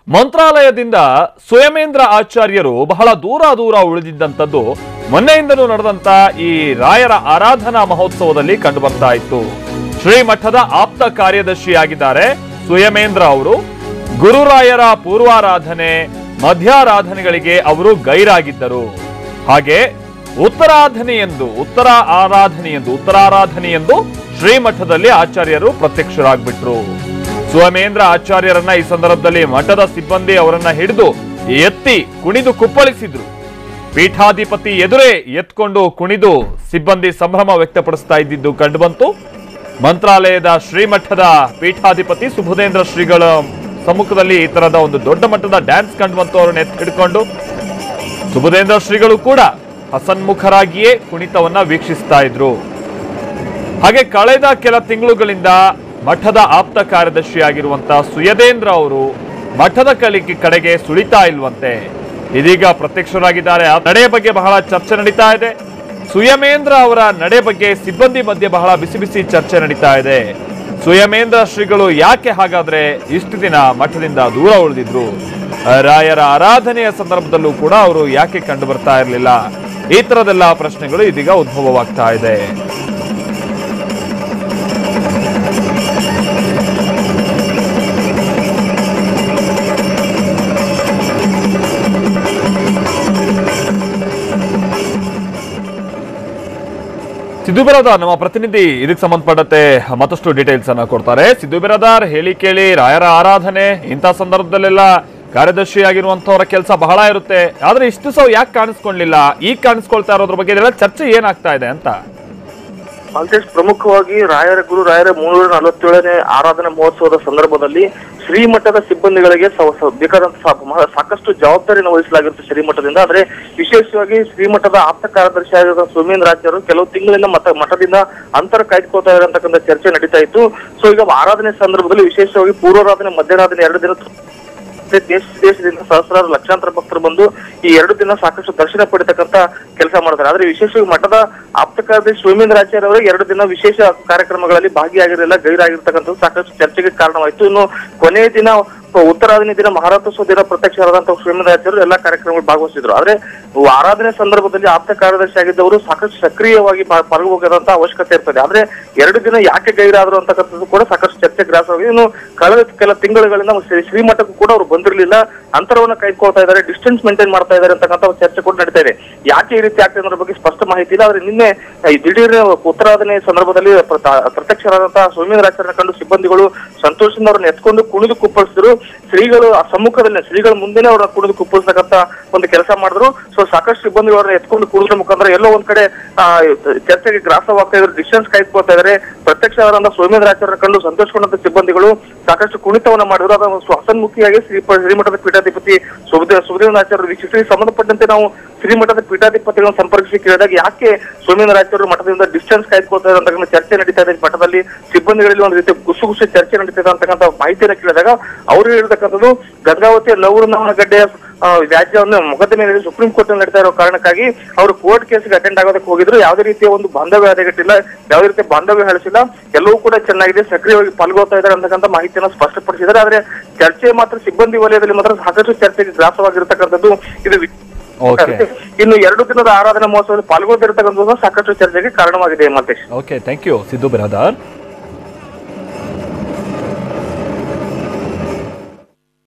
ಮಂತ್ರಾಲಯದಿಂದ ಸ್ವಯಮೇಂದ್ರ ಆಚಾರ್ಯರು ಬಹಳ ದೂರ ದೂರ ಉಳಿದಿದ್ದಂಥದ್ದು ಮೊನ್ನೆಯಿಂದಲೂ ನಡೆದಂತ ಈ ರಾಯರ ಆರಾಧನಾ ಮಹೋತ್ಸವದಲ್ಲಿ ಕಂಡು ಬರ್ತಾ ಇತ್ತು ಶ್ರೀಮಠದ ಆಪ್ತ ಕಾರ್ಯದರ್ಶಿಯಾಗಿದ್ದಾರೆ ಸ್ವಯಮೇಂದ್ರ ಅವರು ಗುರುರಾಯರ ಪೂರ್ವಾರಾಧನೆ ಮಧ್ಯಾರಾಧನೆಗಳಿಗೆ ಅವರು ಗೈರಾಗಿದ್ದರು ಹಾಗೆ ಉತ್ತರಾಧನೆಯೆಂದು ಉತ್ತರ ಆರಾಧನೆಯೆಂದು ಉತ್ತರಾರಾಧನೆಯೆಂದು ಶ್ರೀಮಠದಲ್ಲಿ ಆಚಾರ್ಯರು ಪ್ರತ್ಯಕ್ಷರಾಗ್ಬಿಟ್ರು ಸ್ವಮೇಂದ್ರ ಆಚಾರ್ಯರನ್ನ ಈ ಸಂದರ್ಭದಲ್ಲಿ ಮಠದ ಸಿಬ್ಬಂದಿ ಅವರನ್ನ ಹಿಡಿದು ಎತ್ತಿ ಕುಣಿದು ಕುಪ್ಪಳಿಸಿದ್ರು ಪೀಠಾಧಿಪತಿ ಎದುರೇ ಎತ್ಕೊಂಡು ಕುಣಿದು ಸಿಬ್ಬಂದಿ ಸಂಭ್ರಮ ವ್ಯಕ್ತಪಡಿಸ್ತಾ ಇದ್ದಿದ್ದು ಕಂಡುಬಂತು ಮಂತ್ರಾಲಯದ ಶ್ರೀಮಠದ ಪೀಠಾಧಿಪತಿ ಸುಬುಧೇಂದ್ರ ಶ್ರೀಗಳ ಸಮ್ಮುಖದಲ್ಲಿ ಈ ತರದ ಒಂದು ದೊಡ್ಡ ಮಟ್ಟದ ಡ್ಯಾನ್ಸ್ ಕಂಡುಬಂತು ಅವರನ್ನ ಎತ್ತಿ ಹಿಡ್ಕೊಂಡು ಸುಬುಧೇಂದ್ರ ಶ್ರೀಗಳು ಕೂಡ ಹಸನ್ಮುಖರಾಗಿಯೇ ಕುಣಿತವನ್ನ ವೀಕ್ಷಿಸ್ತಾ ಇದ್ರು ಹಾಗೆ ಕಳೆದ ಕೆಲ ತಿಂಗಳುಗಳಿಂದ ಮಠದ ಆಪ್ತ ಕಾರ್ಯದರ್ಶಿಯಾಗಿರುವಂತಹ ಸುಯದೇಂದ್ರ ಅವರು ಮಠದ ಕಲಿಕೆ ಕಡೆಗೆ ಸುಳಿತಾ ಇಲ್ವಂತೆ ಇದೀಗ ಪ್ರತ್ಯಕ್ಷರಾಗಿದ್ದಾರೆ ಆ ನಡೆಯ ಬಗ್ಗೆ ಬಹಳ ಚರ್ಚೆ ನಡೀತಾ ಇದೆ ಸುಯಮೇಂದ್ರ ಅವರ ನಡೆ ಬಗ್ಗೆ ಸಿಬ್ಬಂದಿ ಮಧ್ಯೆ ಬಹಳ ಬಿಸಿ ಬಿಸಿ ಚರ್ಚೆ ನಡೀತಾ ಇದೆ ಸುಯಮೇಂದ್ರ ಶ್ರೀಗಳು ಯಾಕೆ ಹಾಗಾದ್ರೆ ಇಷ್ಟು ದಿನ ಮಠದಿಂದ ದೂರ ಉಳಿದಿದ್ರು ರಾಯರ ಆರಾಧನೆಯ ಸಂದರ್ಭದಲ್ಲೂ ಕೂಡ ಅವರು ಯಾಕೆ ಕಂಡು ಬರ್ತಾ ಇರಲಿಲ್ಲ ಈ ತರದೆಲ್ಲ ಪ್ರಶ್ನೆಗಳು ಇದೀಗ ಉದ್ಭವವಾಗ್ತಾ ಇದೆ ಸಿದ್ದು ಬಿರಾದಾರ್ ನಮ್ಮ ಪ್ರತಿನಿಧಿ ಇದಕ್ಕೆ ಸಂಬಂಧಪಟ್ಟಂತೆ ಮತ್ತಷ್ಟು ಡೀಟೇಲ್ಸ್ ಅನ್ನ ಕೊಡ್ತಾರೆ ಸಿದ್ದು ಬಿರಾದಾರ್ ಹೇಳಿ ಕೇಳಿ ರಾಯರ ಆರಾಧನೆ ಇಂಥ ಸಂದರ್ಭದಲ್ಲೆಲ್ಲ ಕಾರ್ಯದರ್ಶಿಯಾಗಿರುವಂತವರ ಕೆಲಸ ಬಹಳ ಇರುತ್ತೆ ಆದ್ರೆ ಇಷ್ಟು ಸಹ ಯಾಕೆ ಕಾಣಿಸ್ಕೊಳ್ಳಿಲ್ಲ ಈಗ ಕಾಣಿಸ್ಕೊಳ್ತಾ ಇರೋದ್ರ ಬಗ್ಗೆ ಇದೆಲ್ಲ ಚರ್ಚೆ ಏನಾಗ್ತಾ ಇದೆ ಅಂತ ಮಾಲ್ತೇಶ್ ಪ್ರಮುಖವಾಗಿ ರಾಯರ ಗುರು ರಾಯರ ಮುನ್ನೂರ ನಲವತ್ತೇಳನೇ ಆರಾಧನಾ ಮಹೋತ್ಸವದ ಸಂದರ್ಭದಲ್ಲಿ ಶ್ರೀಮಠದ ಸಿಬ್ಬಂದಿಗಳಿಗೆ ಸ- ಸ- ಬೇಕಾದಂತ ಸಾ- ಮಹ- ಸಾಕಷ್ಟು ಜವಾಬ್ದಾರಿಯನ್ನು ವಹಿಸಲಾಗಿರುತ್ತೆ ಶ್ರೀಮಠದಿಂದ ಆದ್ರೆ ವಿಶೇಷವಾಗಿ ಶ್ರೀಮಠದ ಆಪ್ತ ಕಾರ್ಯದರ್ಶಿ ಆಗಿರುವ ಸೋಮೇಂದ್ರ ಆಚಾರ್ಯರು ಕೆಲವು ತಿಂಗಳಿಂದ ಮತ ಮಠದಿಂದ ಅಂತರ ಕಾಯ್ದುಕೊಳ್ತಾ ಇರತಕ್ಕಂಥ ಚರ್ಚೆ ನಡೀತಾ ಇತ್ತು ಸೊ ಈಗ ಆರಾಧನೆ ಸಂದರ್ಭದಲ್ಲಿ ವಿಶೇಷವಾಗಿ ಪೂರ್ವಾರಾಧನೆ ಮಧ್ಯಾರಾಧನೆ ಎರಡು ದಿನ ಮತ್ತೆ ದೇಶ ದೇಶದಿಂದ ಸಹಸ್ರಾರು ಲಕ್ಷಾಂತರ ಭಕ್ತರು ಬಂದು ಈ ಎರಡು ದಿನ ಸಾಕಷ್ಟು ದರ್ಶನ ಪಡಿತಕ್ಕಂತ ಕೆಲಸ ಮಾಡ್ತಾರೆ ಆದ್ರೆ ವಿಶೇಷವಾಗಿ ಮಠದ ಆಪ್ತ ಕಾರ್ಯದರ್ಶಿ ಸೋಮೇಂದ್ರ ಆಚಾರ್ಯ ಅವರು ಎರಡು ದಿನ ವಿಶೇಷ ಕಾರ್ಯಕ್ರಮಗಳಲ್ಲಿ ಭಾಗಿಯಾಗಿರಲಿಲ್ಲ ಗೈರಾಗಿರ್ತಕ್ಕಂಥದ್ದು ಸಾಕಷ್ಟು ಚರ್ಚೆಗೆ ಕಾರಣವಾಯಿತು ಇನ್ನು ಕೊನೆಯ ದಿನ ಉತ್ತರಾಧನೆ ದಿನ ಮಹಾರಥೋತ್ಸವ ದಿನ ಪ್ರತ್ಯಕ್ಷರಾದಂತಹ ಸೋಮೇಂದ್ರ ಆಚಾರ್ಯರು ಎಲ್ಲಾ ಕಾರ್ಯಕ್ರಮಗಳು ಭಾಗವಹಿಸಿದ್ರು ಆದ್ರೆ ಆರಾಧನೆ ಸಂದರ್ಭದಲ್ಲಿ ಆಪ್ತ ಕಾರ್ಯದರ್ಶಿ ಆಗಿದ್ದವರು ಸಾಕಷ್ಟು ಸಕ್ರಿಯವಾಗಿ ಪಾ- ಪಾಲ್ಗೊಳ್ಳಬೇಕಾದಂತ ಅವಶ್ಯಕತೆ ಇರ್ತದೆ ಆದ್ರೆ ಎರಡು ದಿನ ಯಾಕೆ ಗೈರಾದ್ರು ಅಂತಕ್ಕಂಥದ್ದು ಕೂಡ ಸಾಕಷ್ಟು ಚರ್ಚೆ ಗ್ರಾಸವಾಗಿದೆ ಇನ್ನು ಕಳೆದ ಕೆಲ ತಿಂಗಳುಗಳಿಂದ ಶ್ರೀ- ಶ್ರೀಮಠಕ್ಕೂ ಕೂಡ ಅವರು ಬಂದಿರಲಿಲ್ಲ ಅಂತರವನ್ನ ಕಾಯ್ದುಕೊಳ್ತಾ ಇದ್ದಾರೆ ಡಿಸ್ಟೆನ್ಸ್ ಮೇಂಟೈನ್ ಮಾಡ್ತಾ ಇದ್ದಾರೆ ಅಂತಕ್ಕಂಥ ಒಂದು ಚರ್ಚೆ ಕೂಡ ನಡೀತಾ ಇದೆ ಯಾಕೆ ಈ ರೀತಿ ಆಗ್ತದೆ ಅನ್ನೋದ್ರ ಬಗ್ಗೆ ಸ್ಪಷ್ಟ ಮಾಹಿತಿ ಇಲ್ಲ ಆದ್ರೆ ನಿನ್ನೆ ಈ ದಿಢೀರ್ ಉತ್ತರಾಧನೆ ಸಂದರ್ಭದಲ್ಲಿ ಪ್ರತ- ಪ್ರತ್ಯಕ್ಷರಾದಂತಹ ಸೋಮೇಂದ್ರಾಚಾರ್ಯ ಕಂಡು ಸಿಬ್ಬಂದಿಗಳು ಸಂತೋಷದಿಂದ ಅವ್ರನ್ನ ಎತ್ಕೊಂಡು ಕುಣಿದು ಕುಪ್ಪಳಿಸಿದ್ರು ಶ್ರೀಗಳು ಆ ಸಮ್ಮುಖದಲ್ಲಿ ಶ್ರೀಗಳ ಮುಂದೆನೆ ಅವ್ರನ್ನ ಕುಣಿದು ಕುಪ್ಪಳಿಸ್ತಕ್ಕಂಥ ಒಂದು ಕೆಲಸ ಮಾಡಿದ್ರು ಸೊ ಸಾಕಷ್ಟು ಸಿಬ್ಬಂದಿಗಳು ಅವ್ರನ್ನ ಎತ್ಕೊಂಡು ಕುಣಿದ್ರ ಮುಖಾಂತರ ಎಲ್ಲೋ ಒಂದ್ ಕಡೆ ಆ, ಚರ್ಚೆಗೆ ಗ್ರಾಸವಾಗ್ತಾ ಇದ್ರು ಡಿಸ್ಟೆನ್ಸ್ ಕಾಯ್ದುಕೊಳ್ತಾ ಇದ್ದಾರೆ ಪ್ರತ್ಯಕ್ಷರಾದಂತಹ ಸೋಮೇಂದ್ರಾಚಾರ್ಯ ಕಂಡು ಸಂತೋಷಗೊಂಡಂತ ಸಿಬ್ಬಂದಿಗಳು ಸಾಕಷ್ಟು ಕುಣಿತವನ್ನ ಮಾಡಿದ್ರು ಅದನ್ನು ಸ್ವಸನ್ಮುಖಿಯಾಗಿ ಶ್ರೀ ಶ್ರೀಮಠದ ಪೀಠಾಧಿಪತಿ ಸುಬುಧ ಸುಬುಧೇಂದ್ರಾಚಾರ್ಯರು ವೀಕ್ಷಿಸಿ ಸಂಬಂಧಪಟ್ಟಂತೆ ನಾವು ಶ್ರೀಮಠದ ಪೀಠಾಧಿಪತಿಗಳನ್ನು ಸಂಪರ್ಕಿಸಿ ಕೇಳಿದಾಗ ಯಾಕೆ ಸೋಮೇಂದ್ರಾಚಾರ್ಯರು ಮಠದಿಂದ ಡಿಸ್ಟೆನ್ಸ್ ಕಾಯ್ದುಕೊಳ್ತಾ ಇದ್ದಾರೆ ಅಂತಕ್ಕಂಥ ಚರ್ಚೆ ನಡೀತಾ ಇದೆ ಮಠದಲ್ಲಿ ಸಿಬ್ಬಂದಿಗಳಲ್ಲಿ ಒಂದು ರೀತಿ ಗುಸುಗುಸು ಚರ್ಚೆ ನಡೀತಿದೆ ಅಂತಕ್ಕಂಥ ಮಾಹಿತಿಯನ್ನು ಕೇಳಿದಾಗ ಅವರು ಹೇಳಿರ್ತಕ್ಕಂಥದ್ದು ಗಂಗಾವತಿಯ ಲವೃಂದಾವನ ಗಡ್ಡೆಯ ಆ, ವ್ಯಾಜ್ಯವನ್ನು ಮೊಕದ್ದಮೆಯಲ್ಲಿ ಸುಪ್ರೀಂ ಕೋರ್ಟ್ ನಡೀತಾ ಇರೋ ಕಾರಣಕ್ಕಾಗಿ ಅವರು ಕೋರ್ಟ್ ಕೇಸ್ಗೆ ಅಟೆಂಡ್ ಆಗೋದಕ್ಕೆ ಹೋಗಿದ್ರು ಯಾವುದೇ ರೀತಿಯ ಒಂದು ಬಾಂಧವ್ಯ ಹದಗೆಟ್ಟಿಲ್ಲ ಯಾವುದೇ ರೀತಿಯ ಬಾಂಧವ್ಯ ಹಳಿಸಿಲ್ಲ ಎಲ್ಲವೂ ಕೂಡ ಚೆನ್ನಾಗಿದೆ ಸಕ್ರಿಯವಾಗಿ ಪಾಲ್ಗೊಳ್ತಾ ಇದ್ದಾರೆ ಅಂತಕ್ಕಂಥ ಮಾಹಿತಿಯನ್ನು ಸ್ಪಷ್ಟಪಡಿಸಿದ್ದಾರೆ ಆದ್ರೆ ಚರ್ಚೆ ಮಾತ್ರ ಸಿಬ್ಬಂದಿ ವಲಯದಲ್ಲಿ ಮಾತ್ರ ಸಾಕಷ್ಟು ಚರ್ಚೆಗೆ ಗ್ರಾಸವಾಗಿರ್ತಕ್ಕಂಥದ್ದು ಇದು ವಿ- ಓಕೆ ಇನ್ನು ಎರಡು ದಿನದ ಆರಾಧನಾ ಮಹೋತ್ಸವದಲ್ಲಿ ಪಾಲ್ಗೊಳ್ತಿರ್ತಕ್ಕಂಥದ್ದು ಸಾಕಷ್ಟು ಚರ್ಚೆಗೆ ಕಾರಣವಾಗಿದೆ Malthesh okay thank you Siddu Biradar